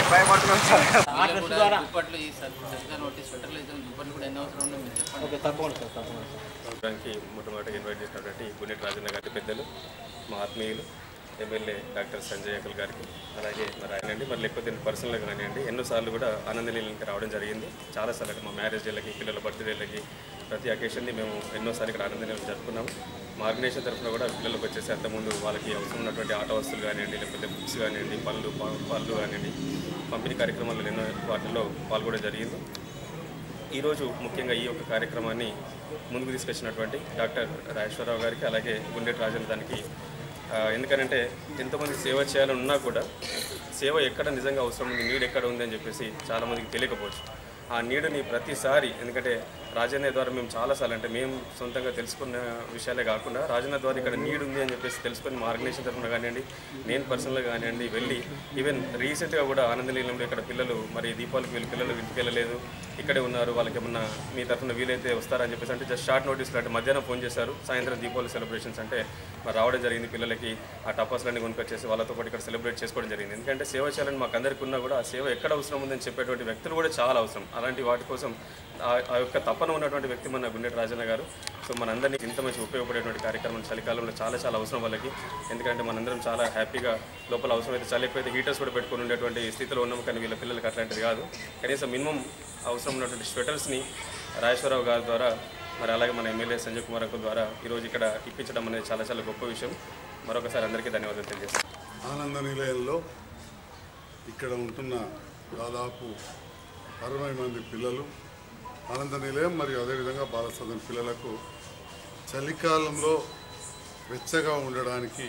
భయపడుతున్నాం sir ఆ వీళ్ళకి dress కూడా ద్వారా దుప్పట్లు ఈ సర్- సరిగ్గా నోటీస్ స్వెటర్లు అయితే దుప్పట్లు కూడా ఎన్ని అవసరం ఉందో మీరు చెప్పండి ఓకే తప్పకుండా సార్ తప్పకుండా సార్ ప్రోగ్రామ్కి మొట్టమొదటిగా ఇన్వైట్ చేసినటువంటి గుండెటి రాజన్న గారి పెద్దలు మా ఆత్మీయులు ఎమ్మెల్యే డాక్టర్ సంజయ్ అకల్ గారికి అలాగే మరి ఆయన అండి మరి లేకపోతే పర్సనల్గా కానివ్వండి ఎన్నోసార్లు కూడా ఆనందనీలకి రావడం జరిగింది చాలాసార్లు అంటే మా మ్యారేజ్ డేలకి పిల్లల బర్త్డేలకి ప్రతి అకేషన్ని మేము ఎన్నోసార్లు ఇక్కడ ఆనందనీలు జరుపుకున్నాము మా ఆర్గనైజేషన్ తరఫున కూడా పిల్లలకు వచ్చేసి అంతకుముందు వాళ్ళకి అవసరం ఉన్నటువంటి ఆట వస్తువులు కానివ్వండి లేకపోతే బుక్స్ కానివ్వండి పళ్ళు పా- పళ్ళు కానివ్వండి పంపిణీ కార్యక్రమాలు ఎన్నో వాటిల్లో పాల్గొనడం జరిగింది ఈరోజు ముఖ్యంగా ఈ యొక్క కార్యక్రమాన్ని ముందుకు తీసుకొచ్చినటువంటి డాక్టర్ రాజేశ్వరరావు గారికి అలాగే గుండెటి రాజన్ దానికి ఆ, ఎందుకనంటే ఎంతోమంది సేవ చేయాలని ఉన్నా కూడా సేవ ఎక్కడ నిజంగా అవసరం ఉంది నీడ్ ఎక్కడ ఉంది అని చెప్పేసి చాలామందికి తెలియకపోవచ్చు ఆ నీడుని ప్రతిసారి ఎందుకంటే రాజన్న ద్వారా మేము చాలాసార్లు అంటే మేము సొంతంగా తెలుసుకున్న విషయాలే కాకుండా రాజన్న ద్వారా ఇక్కడ నీడ్ ఉంది అని చెప్పేసి తెలుసుకొని మా ఆర్గనైజేషన్ తరఫున కానివ్వండి నేను పర్సనల్గా కానివ్వండి వెళ్ళి ఈవెన్ రీసెంట్గా కూడా ఆనందలీలంలో ఇక్కడ పిల్లలు మరి దీపావళికి వీళ్ళు పిల్లలు ఇంటికి వెళ్ళలేదు ఇక్కడే ఉన్నారు వాళ్ళకి ఏమన్నా మీ తరఫున వీలైతే వస్తారని చెప్పేసి అంటే జస్ట్ షార్ట్ నోటీస్ అంటే మధ్యాహ్నం ఫోన్ చేశారు సాయంత్రం దీపావళి సెలబ్రేషన్స్ అంటే మరి రావడం జరిగింది పిల్లలకి ఆ టపాసులన్నీ కొనుక్కొచ్చేసి వాళ్ళతో పాటు ఇక్కడ సెలబ్రేట్ చేసుకోవడం జరిగింది ఎందుకంటే సేవ చేయాలని మాకు అందరికీ ఉన్నా కూడా ఆ సేవ ఎక్కడ అవసరం ఉందని చెప్పేటువంటి వ్యక్తులు కూడా చాలా అవసరం అలాంటి వాటి కోసం ఆ- ఆ యొక్క తపన ఉన్నటువంటి వ్యక్తి మన గుండెటి రాజన్న గారు సో మనందరినీ ఇంత మంచి ఉపయోగపడేటువంటి కార్యక్రమం చలికాలంలో చాలా చాలా అవసరం వాళ్ళకి ఎందుకంటే మనందరం చాలా హ్యాపీగా లోపల అవసరమైతే చలి ఎక్కువైతే హీటర్స్ కూడా పెట్టుకుని ఉండేటువంటి స్థితిలో ఉన్నాం కానీ వీళ్ళ పిల్లలకి అట్లాంటిది కాదు కనీసం మినిమం అవసరం ఉన్నటువంటి స్వెటర్స్ని రాజేశ్వరరావు గారి ద్వారా మరి అలాగే మన ఎమ్మెల్యే సంజయ్ కుమార్ అంకుల్ ద్వారా ఈరోజు ఇక్కడ ఇప్పించడం అనేది చాలా చాలా గొప్ప విషయం మరొకసారి అందరికీ ధన్యవాదాలు తెలియజేస్తాను ఆనంద నిలయంలో ఇక్కడ ఉంటున్న దాదాపు అరవై మంది పిల్లలు ఆనంద నిలయం మరియు అదేవిధంగా బాలసదన్ పిల్లలకు చలికాలంలో వెచ్చగా ఉండడానికి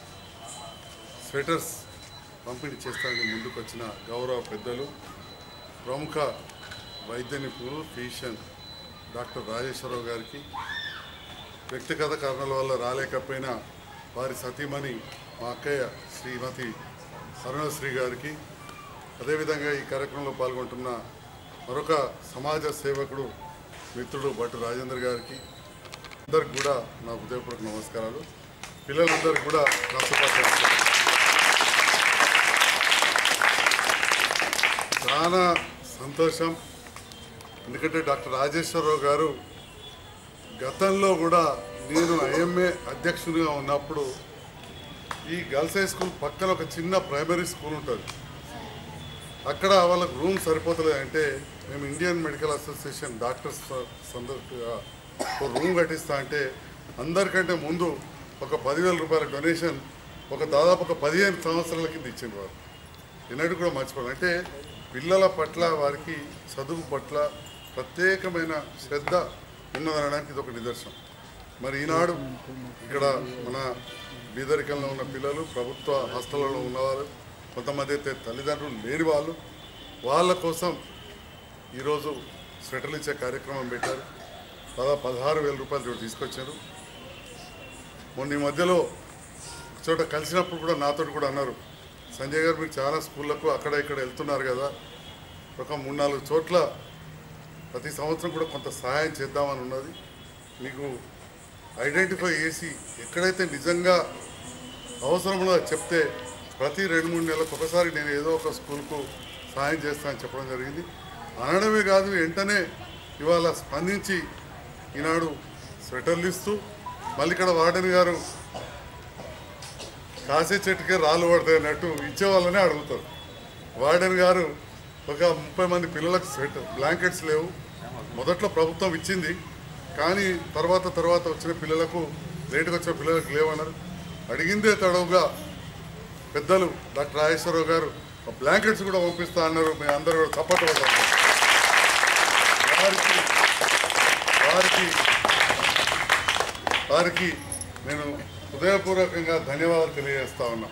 స్వెటర్స్ పంపిణీ చేస్తానికి ముందుకొచ్చిన గౌరవ పెద్దలు ప్రముఖ వైద్య నిపుణులు ఫిజిషియన్ డాక్టర్ రాజేశ్వరరావు గారికి వ్యక్తిగత కారణాల వల్ల రాలేకపోయినా వారి సతీమణి మా అక్కయ్య శ్రీమతి అరుణశ్రీ గారికి అదేవిధంగా ఈ కార్యక్రమంలో పాల్గొంటున్న మరొక సమాజ సేవకుడు మిత్రుడు భట్టు రాజేందర్ గారికి అందరికి కూడా నా హృదయపూర్వక నమస్కారాలు పిల్లలందరికీ కూడా నా శుభాకాంక్షలు చాలా సంతోషం ఎందుకంటే డాక్టర్ రాజేశ్వరరావు గారు గతంలో కూడా నేను ఐఎంఏ అధ్యక్షునిగా ఉన్నప్పుడు ఈ గర్ల్స్ హై స్కూల్ పక్కన ఒక చిన్న ప్రైమరీ స్కూల్ ఉంటుంది అక్కడ వాళ్ళకి రూమ్ సరిపోతలేదు అంటే మేము ఇండియన్ మెడికల్ అసోసియేషన్ డాక్టర్స్ సందర్భంగా ఒక రూమ్ కట్టిస్తా అంటే అందరికంటే ముందు ఒక పదివేల రూపాయల డొనేషన్ ఒక దాదాపు ఒక పదిహేను సంవత్సరాల కింద ఇచ్చింది వారు ఎన్నడూ కూడా మర్చిపోను అంటే పిల్లల పట్ల వారికి చదువు పట్ల ప్రత్యేకమైన శ్రద్ధ ఉన్నదనడానికి ఇది ఒక నిదర్శనం మరి ఈనాడు ఇక్కడ మన బీదరికంలో ఉన్న పిల్లలు ప్రభుత్వ హాస్టళ్లలో ఉన్నవారు కొంతమంది అయితే తల్లిదండ్రులు లేని వాళ్ళు వాళ్ళ కోసం ఈరోజు స్వెటర్లు ఇచ్చే కార్యక్రమం పెట్టారు దాదాపు పదహారు వేల రూపాయలు చోటు తీసుకొచ్చారు మొన్న ఈ మధ్యలో ఒక చోట కలిసినప్పుడు కూడా నాతో కూడా అన్నారు సంజయ్ గారు మీరు చాలా స్కూళ్ళకు అక్కడ ఇక్కడ వెళ్తున్నారు కదా ఒక మూడు నాలుగు చోట్ల ప్రతి సంవత్సరం కూడా కొంత సహాయం చేద్దామని ఉన్నది మీకు ఐడెంటిఫై చేసి ఎక్కడైతే నిజంగా అవసరం ఉన్నదో చెప్తే ప్రతి రెండు మూడు నెలలకు ఒకసారి నేను ఏదో ఒక స్కూల్కు సహాయం చేస్తానని చెప్పడం జరిగింది అనడమే కాదు వెంటనే ఇవాళ స్పందించి ఈనాడు స్వెటర్లు ఇస్తూ మళ్ళీ ఇక్కడ వార్డెన్ గారు కాసే చెట్టుకే రాళ్ళు పడతాయి అన్నట్టు ఇచ్చే వాళ్ళనే అడుగుతారు వార్డెన్ గారు ఒక ముప్పై మంది పిల్లలకు స్వెట్ బ్లాంకెట్స్ లేవు మొదట్లో ప్రభుత్వం ఇచ్చింది కానీ తర్వాత తర్వాత వచ్చిన పిల్లలకు లేటుగా వచ్చిన పిల్లలకు లేవన్నారు అడిగిందే తడవుగా పెద్దలు డాక్టర్ రాజేశ్వరరావు గారు ఆ బ్లాంకెట్స్ కూడా పంపిస్తా అన్నారు మీ అందరూ కూడా చప్పట్లు కొట్టాలి. వారికి వారికి వారికి నేను హృదయపూర్వకంగా ధన్యవాదాలు తెలియజేస్తా ఉన్నా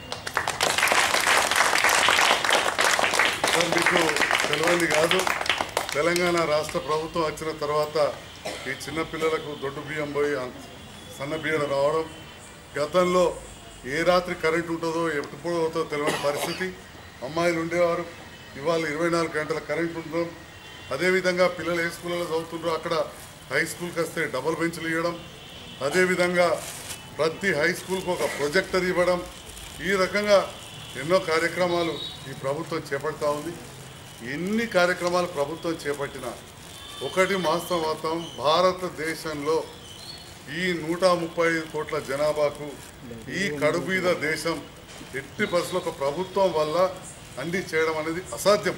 సార్ మీకు తెలియంది కాదు తెలంగాణ రాష్ట్ర ప్రభుత్వం వచ్చిన తర్వాత ఈ చిన్న పిల్లలకు దొడ్డు బియ్యం పోయి అంత- సన్న బియ్యం రావడం గతంలో ఏ రాత్రి కరెంట్ ఉంటుందో ఎప్పుడు అవుతుందో తెలియని పరిస్థితి అమ్మాయిలు ఉండేవారు ఇవాళ ఇరవై నాలుగు గంటల కరెంట్ ఉండడం అదేవిధంగా పిల్లలు ఏ స్కూల్లో చదువుతుండ్రో అక్కడ హై స్కూల్కి వస్తే డబుల్ బెంచ్లు ఇవ్వడం అదేవిధంగా ప్రతి హై స్కూల్కి ఒక ప్రొజెక్టర్ ఇవ్వడం ఈ రకంగా ఎన్నో కార్యక్రమాలు ఈ ప్రభుత్వం చేపడతా ఉంది ఎన్ని కార్యక్రమాలు ప్రభుత్వం చేపట్టినా ఒకటి వాస్తవం భారతదేశంలో ఈ నూట ముప్పై ఐదు కోట్ల జనాభాకు ఈ కడుబీద దేశం ఎట్టి పరిస్థితుల్లో ఒక ప్రభుత్వం వల్ల అన్ని చేయడం అనేది అసాధ్యం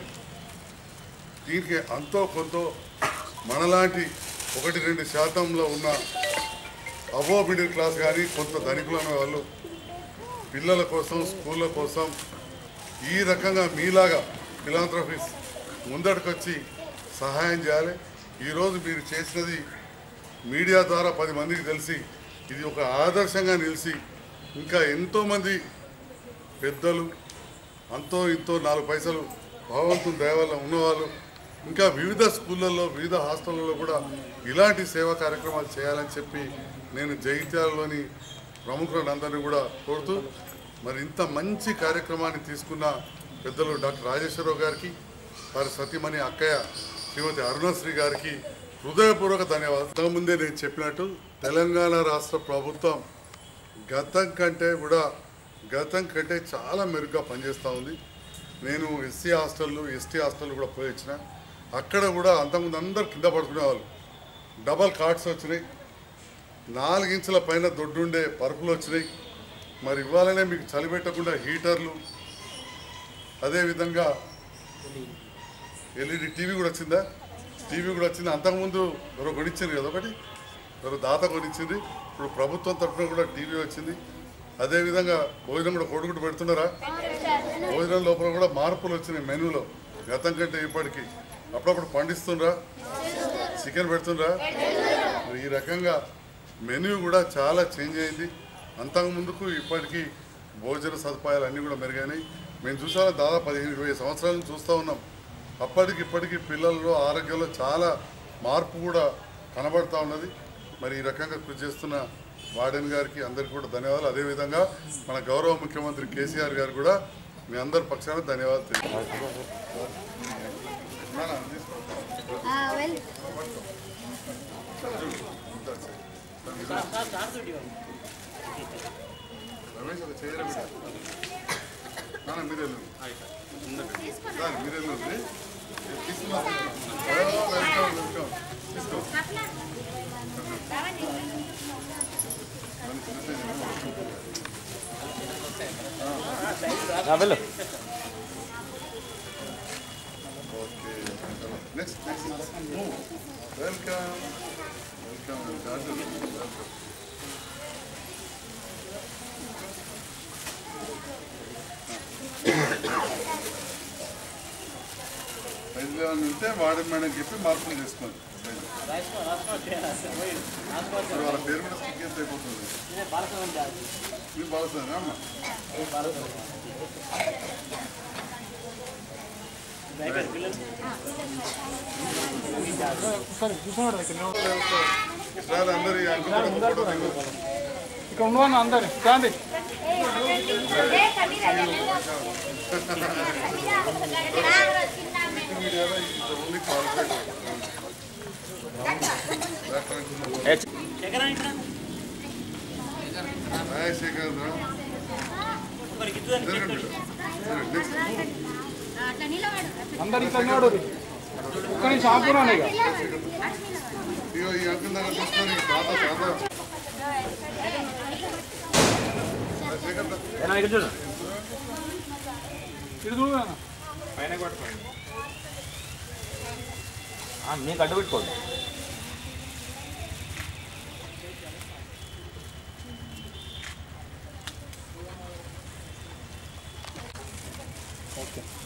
దీనికి అంతో కొంత మనలాంటి ఒకటి రెండు శాతంలో ఉన్న అబో మిడిల్ క్లాస్ కానీ కొంత ధనికులైన వాళ్ళు పిల్లల కోసం స్కూళ్ళ కోసం ఈ రకంగా మీలాగా ఫిలాంథ్రఫీస్ ముందటికొచ్చి సహాయం చేయాలి ఈరోజు మీరు చేసినది మీడియా ద్వారా పది మందికి తెలిసి ఇది ఒక ఆదర్శంగా నిలిచి ఇంకా ఎంతోమంది పెద్దలు అంతో ఇంతో నాలుగు పైసలు భగవంతుని దయ వల్ల ఉన్నవాళ్ళు ఇంకా వివిధ స్కూళ్ళల్లో వివిధ హాస్టళ్ళలో కూడా ఇలాంటి సేవా కార్యక్రమాలు చేయాలని చెప్పి నేను జగిత్యాలలోని ప్రముఖులందరినీ కూడా కోరుతూ మరి ఇంత మంచి కార్యక్రమాన్ని తీసుకున్న పెద్దలు డాక్టర్ రాజేశ్వరరావు గారికి వారి సతీమణి అక్కయ్య శ్రీమతి అరుణశ్రీ గారికి హృదయపూర్వక ధన్యవాదాలు ఇంతకుముందే నేను చెప్పినట్టు తెలంగాణ రాష్ట్ర ప్రభుత్వం గతం కంటే కూడా గతం కంటే చాలా మెరుగ్గా పనిచేస్తూ ఉంది నేను ఎస్సీ హాస్టళ్ళు ఎస్టీ హాస్టళ్ళు కూడా పోయి వచ్చిన అక్కడ కూడా అంతకుముందు అందరు కింద పడుకునేవాళ్ళు డబల్ కార్డ్స్ వచ్చినాయి నాలుగించుల పైన దొడ్డుండే పరుపులు వచ్చినాయి మరి ఇవ్వాలనే మీకు చలి పెట్టకుండా హీటర్లు అదేవిధంగా ఎల్ఈడి టీవీ కూడా వచ్చిందా టీవీ కూడా వచ్చింది అంతకుముందు ఎవరో కొనిచ్చింది కదా ఒకటి ఎవరో దాత కొనిచ్చింది ఇప్పుడు ప్రభుత్వం తరఫున కూడా టీవీ వచ్చింది అదేవిధంగా భోజనం కూడా కొడుకుడు పెడుతున్నారా భోజనం లోపల కూడా మార్పులు వచ్చినాయి మెనూలో గతం కంటే ఇప్పటికి అప్పుడప్పుడు పండిస్తుండ్రా చికెన్ పెడుతుండ్రా మరి ఈ రకంగా మెనూ కూడా చాలా చేంజ్ అయింది అంతకు ముందుకు ఇప్పటికీ భోజన సదుపాయాలు అన్నీ కూడా మెరుగైనాయి మేము చూసాము దాదాపు పదిహేను ఇరవై సంవత్సరాల నుంచి చూస్తూ ఉన్నాం అప్పటికి ఇప్పటికీ పిల్లల్లో ఆరోగ్యంలో చాలా మార్పు కూడా కనబడతా ఉన్నది మరి ఈ రకంగా కృషి చేస్తున్న వార్డెన్ గారికి అందరికీ కూడా ధన్యవాదాలు అదేవిధంగా మన గౌరవ ముఖ్యమంత్రి కేసీఆర్ గారు కూడా మీ అందరి పక్షాన ధన్యవాదాలు తెలియజేస్తున్నాను. నాన్న, తీసుకో. వెల్ రమేష్ ఒక చేయరా బిడ్డ నాన్న మీరు వెళ్ళండి సార్ మీరు వెళ్ళండి తీసుకున్నా వెల్కమ్ వెల్కమ్ తీసుకో వెళ్ళు okay next next move welcome welcome welcome రైతులు ఏమైనా ఉంటే వాడి మేడం చెప్పి మార్పులు చేసుకోండి మరి వాళ్ళ పేరు కూడా స్టిక్ చేస్తే అయిపోతుంది మీరు బాగుతుంది అమ్మ సార్ అందరు ఈ అంకుల్ కూడా ఫోటో దిగు. ఇక్కడ ఉండవన్న అందరు కాండి మీడియాలో ఇది ఓన్లీ కార్పొరేట్ డాక్టర్ అంటున్నారు. రాజశేఖర్ రావు. జరగండి బిడ్డ. జరగండి. నెక్స్ట్. అట్లా నిలబడు అందరు ఇక్కడ నోడు ఒక్క నిమిషం ఆపురాను ఇక ఇగో ఈ అంకుల్ దగ్గర తీసుకొని తాత తాత రాజశేఖర్ రా. ఇక్కడ చూడు ఇటు చూడు నాన్న. మీకు అడ్డు పెట్టుకోండి ఓకే